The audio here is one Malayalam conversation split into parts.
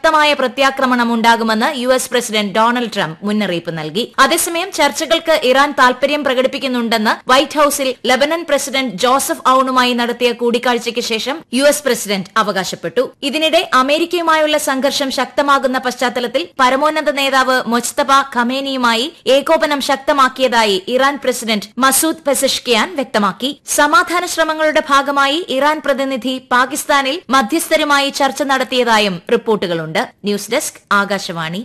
ശക്തമായ പ്രത്യാക്രമണം ഉണ്ടാകുമെന്ന് U S president Donald Trump മുന്നറിയിപ്പ് നൽകി അതേസമയം ചർച്ചകൾക്ക് ഇറാൻ താൽപര്യം പ്രകടിപ്പിക്കുന്നുണ്ടെന്ന് വൈറ്റ് ഹൌസിൽ ലബനൻ പ്രസിഡന്റ് ജോസഫ് ഔണുമായി നടത്തിയ കൂടിക്കാഴ്ചയ്ക്ക് ശേഷം യു എസ് പ്രസിഡന്റ് അവകാശപ്പെട്ടു ഇതിനിടെ അമേരിക്കയുമായുള്ള സംഘർഷം ശക്തമാകുന്ന പശ്ചാത്തലത്തിൽ പരമോന്നത നേതാവ് മൊജ്തബ ഖമേനിയുമായി ഏകോപനം ശക്തമാക്കിയതായി ഇറാൻ പ്രസിഡന്റ് മസൂദ് പെസഷ്കിയാൻ വ്യക്തമാക്കി സമാധാന ശ്രമങ്ങളുടെ ഭാഗമായി ഇറാൻ പ്രതിനിധി പാകിസ്ഥാനിൽ മധ്യസ്ഥരുമായി ചർച്ച നടത്തിയതായും റിപ്പോർട്ടുകളുണ്ട് ന്യൂസ് ഡെസ്ക് ആകാശവാണി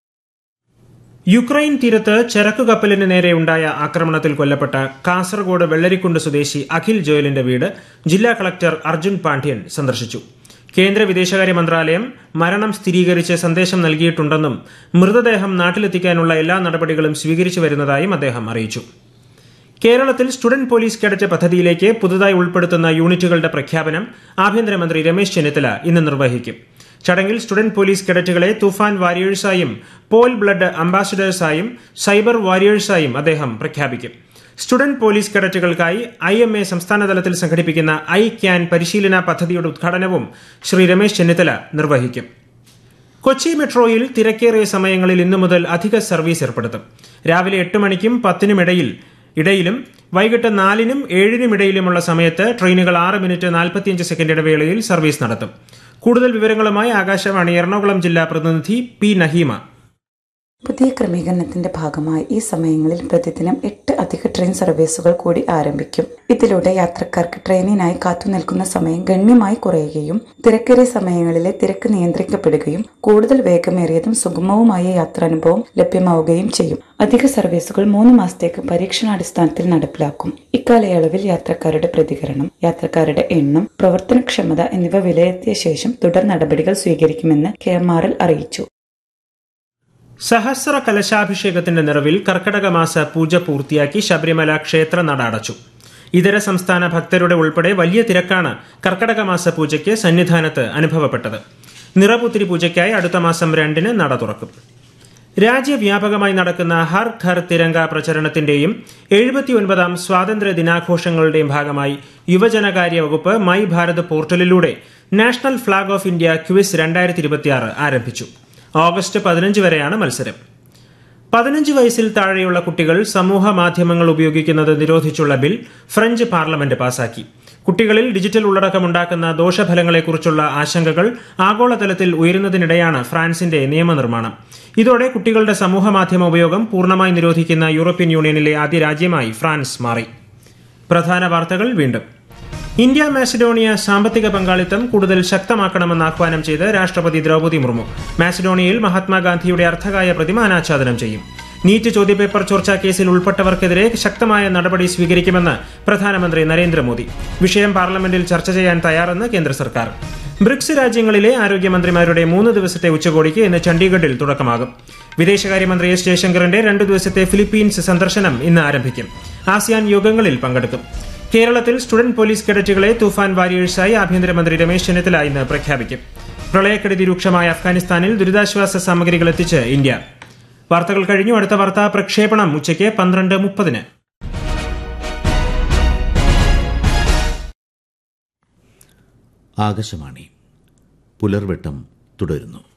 യുക്രൈൻ തീരത്ത് ചരക്കു കപ്പലിന് നേരെയുണ്ടായ ആക്രമണത്തിൽ കൊല്ലപ്പെട്ട കാസർഗോഡ് വെള്ളരിക്കുണ്ട് സ്വദേശി അഖിൽ ജോയലിന്റെ വീട് ജില്ലാ കളക്ടർ അർജുൻ പാണ്ഡ്യൻ സന്ദർശിച്ചു കേന്ദ്ര വിദേശകാര്യ മന്ത്രാലയം മരണം സ്ഥിരീകരിച്ച് സന്ദേശം നൽകിയിട്ടുണ്ടെന്നും മൃതദേഹം നാട്ടിലെത്തിക്കാനുള്ള എല്ലാ നടപടികളും സ്വീകരിച്ചു വരുന്നതായും അദ്ദേഹം അറിയിച്ചു കേരളത്തിൽ സ്റ്റുഡന്റ് പോലീസ് കേഡറ്റ് പദ്ധതിയിലേക്ക് പുതുതായി ഉൾപ്പെടുത്തുന്ന യൂണിറ്റുകളുടെ പ്രഖ്യാപനം ആഭ്യന്തരമന്ത്രി രമേശ് ചെന്നിത്തല ഇന്ന് നിർവഹിക്കും ചടങ്ങിൽ സ്റ്റുഡന്റ് പോലീസ് കേഡറ്റുകളെ തുഫാൻ വാരിയേഴ്സായും പോൾ ബ്ലഡ് അംബാസിഡേഴ്സായും സൈബർ വാരിയേഴ്സായും അദ്ദേഹം പ്രഖ്യാപിക്കും സ്റ്റുഡന്റ് പോലീസ് കേഡറ്റുകൾക്കായി ഐ എം എ സംസ്ഥാനതലത്തിൽ സംഘടിപ്പിക്കുന്ന ഐ ക്യാൻ പരിശീലന പദ്ധതിയുടെ ഉദ്ഘാടനവും ശ്രീ രമേശ് ചെന്നിത്തല നിർവഹിക്കും കൊച്ചി മെട്രോയിൽ തിരക്കേറിയ സമയങ്ങളിൽ ഇന്നു മുതൽ അധിക സർവീസ് ഏർപ്പെടുത്തും രാവിലെ എട്ട് മണിക്കും പത്തിനുമിടയിൽ ഇടയിലും വൈകിട്ട് നാലിനും ഏഴിനും ഇടയിലുമുള്ള സമയത്ത് ട്രെയിനുകൾ ആറ് മിനിറ്റ് നാൽപ്പത്തിയഞ്ച് സെക്കൻഡ് ഇടവേളയിൽ സർവീസ് നടത്തും കൂടുതൽ വിവരങ്ങളുമായി ആകാശവാണി എറണാകുളം ജില്ലാ പ്രതിനിധി പി നഹീമ പുതിയ ക്രമീകരണത്തിന്റെ ഭാഗമായി ഈ സമയങ്ങളിൽ പ്രതിദിനം എട്ട് അധിക ട്രെയിൻ സർവീസുകൾ കൂടി ആരംഭിക്കും ഇതിലൂടെ യാത്രക്കാർക്ക് ട്രെയിനിനായി കാത്തുനിൽക്കുന്ന സമയം ഗണ്യമായി കുറയുകയും തിരക്കേറിയ സമയങ്ങളിലെ തിരക്ക് നിയന്ത്രിക്കപ്പെടുകയും കൂടുതൽ വേഗമേറിയതും സുഗമവുമായ യാത്രാനുഭവം ലഭ്യമാവുകയും ചെയ്യും അധിക സർവീസുകൾ മൂന്ന് മാസത്തേക്ക് പരീക്ഷണാടിസ്ഥാനത്തിൽ നടപ്പിലാക്കും ഇക്കാലയളവിൽ യാത്രക്കാരുടെ പ്രതികരണം യാത്രക്കാരുടെ എണ്ണം പ്രവർത്തനക്ഷമത എന്നിവ വിലയിരുത്തിയ ശേഷം തുടർ നടപടികൾ സ്വീകരിക്കുമെന്ന് കെ എം ആർ എൽ അറിയിച്ചു സഹസ്ര കലശാഭിഷേകത്തിന്റെ നിറവിൽ കർക്കടക മാസ പൂജ പൂർത്തിയാക്കി ശബരിമല ക്ഷേത്ര നട അടച്ചു ഇതര സംസ്ഥാന ഭക്തരുടെ ഉൾപ്പെടെ വലിയ തിരക്കാണ് കർക്കടക മാസ പൂജയ്ക്ക് സന്നിധാനത്ത് അനുഭവപ്പെട്ടത് നിറപുത്തിരി പൂജയ്ക്കായി അടുത്ത മാസം രണ്ടിന് നട തുറക്കും രാജ്യവ്യാപകമായി നടക്കുന്ന ഹർ ഘർ തിരങ്ക പ്രചരണത്തിന്റെയും എഴുപത്തിയൊൻപതാം സ്വാതന്ത്ര്യ ദിനാഘോഷങ്ങളുടെയും ഭാഗമായി യുവജനകാര്യ വകുപ്പ് മൈ ഭാരത് പോർട്ടലിലൂടെ national flag of India quiz രണ്ടായിരത്തി ഇരുപത്തിയാറ് ആരംഭിച്ചു ഓഗസ്റ്റ് പതിനഞ്ച് വരെയാണ് മത്സരം പതിനഞ്ച് വയസ്സിൽ താഴെയുള്ള കുട്ടികൾ സമൂഹ മാധ്യമങ്ങൾ ഉപയോഗിക്കുന്നത് നിരോധിച്ചുള്ള ബിൽ ഫ്രഞ്ച് പാർലമെന്റ് പാസാക്കി കുട്ടികളിൽ ഡിജിറ്റൽ ഉള്ളടക്കമുണ്ടാക്കുന്ന ദോഷഫലങ്ങളെക്കുറിച്ചുള്ള ആശങ്കകൾ ആഗോളതലത്തിൽ ഉയരുന്നതിനിടെയാണ് ഫ്രാൻസിന്റെ നിയമനിർമ്മാണം ഇതോടെ കുട്ടികളുടെ സമൂഹ മാധ്യമ ഉപയോഗം പൂർണ്ണമായി നിരോധിക്കുന്ന യൂറോപ്യൻ യൂണിയനിലെ ആദ്യ രാജ്യമായി ഫ്രാൻസ് മാറി പ്രധാന വാർത്തകൾ വീണ്ടും ഇന്ത്യ മാസിഡോണിയ സാമ്പത്തിക പങ്കാളിത്തം കൂടുതൽ ശക്തമാക്കണമെന്ന് ആഹ്വാനം ചെയ്ത് രാഷ്ട്രപതി ദ്രൗപദി മുർമു മാസിഡോണിയയിൽ മഹാത്മാഗാന്ധിയുടെ അർത്ഥകായ പ്രതിമ അനാച്ഛാദനം ചെയ്യും നീറ്റ് ചോദ്യപേപ്പർ ചോർച്ചാ കേസിൽ ഉൾപ്പെട്ടവർക്കെതിരെ ശക്തമായ നടപടി സ്വീകരിക്കുമെന്ന് പ്രധാനമന്ത്രി നരേന്ദ്രമോദി വിഷയം പാർലമെന്റിൽ ചർച്ച ചെയ്യാൻ തയ്യാറെന്ന് കേന്ദ്ര സർക്കാർ ബ്രിക്സ് രാജ്യങ്ങളിലെ ആരോഗ്യമന്ത്രിമാരുടെ മൂന്ന് ദിവസത്തെ ഉച്ചകോടിക്ക് ഇന്ന് ചണ്ഡീഗഡിൽ തുടക്കമാകും വിദേശകാര്യമന്ത്രി എസ് ജയശങ്കറിന്റെ രണ്ടു ദിവസത്തെ ഫിലിപ്പീൻസ് സന്ദർശനം ഇന്ന് ആരംഭിക്കും ആസിയാൻ യോഗങ്ങളിൽ പങ്കെടുക്കും കേരളത്തിൽ സ്റ്റുഡന്റ് പോലീസ് കേഡറ്റുകളെ തൂഫാൻ വാരിയേഴ്സായി ആഭ്യന്തരമന്ത്രി രമേശ് ചെന്നിത്തല ഇന്ന് പ്രഖ്യാപിക്കും പ്രളയക്കെടുതി രൂക്ഷമായ അഫ്ഗാനിസ്ഥാനിൽ ദുരിതാശ്വാസ സാമഗ്രികൾ എത്തിച്ച് ഇന്ത്യ വാർത്തകൾ കഴിഞ്ഞു അടുത്ത വാർത്താ പ്രക്ഷേപണം ഉച്ചയ്ക്ക് പന്ത്രണ്ട് മുപ്പതിന് ആകാശവാണി പുലർവെട്ടം തുടരുന്നു